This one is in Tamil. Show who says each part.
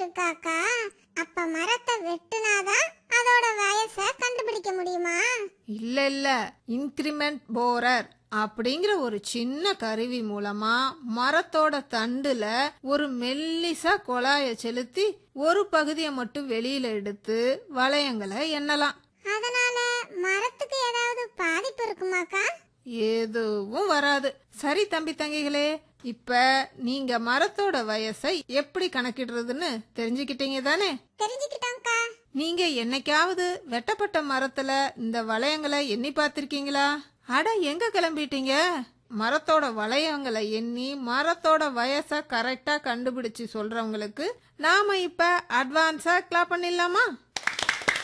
Speaker 1: இருக்காக்கா அப்ப மரத்தை வெட்டுனாதான் அதோட வயசை கண்டுபிடிக்க முடியுமா
Speaker 2: இல்ல இல்ல இன்கிரிமெண்ட் போரர் அப்படிங்கிற ஒரு சின்ன கருவி மூலமா மரத்தோட தண்டுல ஒரு மெல்லிசா குழாய செலுத்தி ஒரு பகுதியை மட்டும் வெளியில எடுத்து வளையங்களை எண்ணலாம்
Speaker 1: அதனால மரத்துக்கு ஏதாவது பாதிப்பு இருக்குமாக்கா
Speaker 2: எதுவும் வராது சரி தம்பி தங்கிகளே இப்ப நீங்க மரத்தோட வயசை எப்படி கணக்கிடுறதுன்னு தெரிஞ்சுக்கிட்டீங்க தானே
Speaker 1: தெரிஞ்சுக்கிட்டோம்க்கா
Speaker 2: நீங்க என்னைக்காவது வெட்டப்பட்ட மரத்துல இந்த வளையங்களை எண்ணி பார்த்திருக்கீங்களா அட எங்க கிளம்பிட்டீங்க மரத்தோட வளையங்களை எண்ணி மரத்தோட வயசை கரெக்டா கண்டுபிடிச்சு சொல்றவங்களுக்கு நாம இப்ப அட்வான்ஸா கிளாப் பண்ணிடலாமா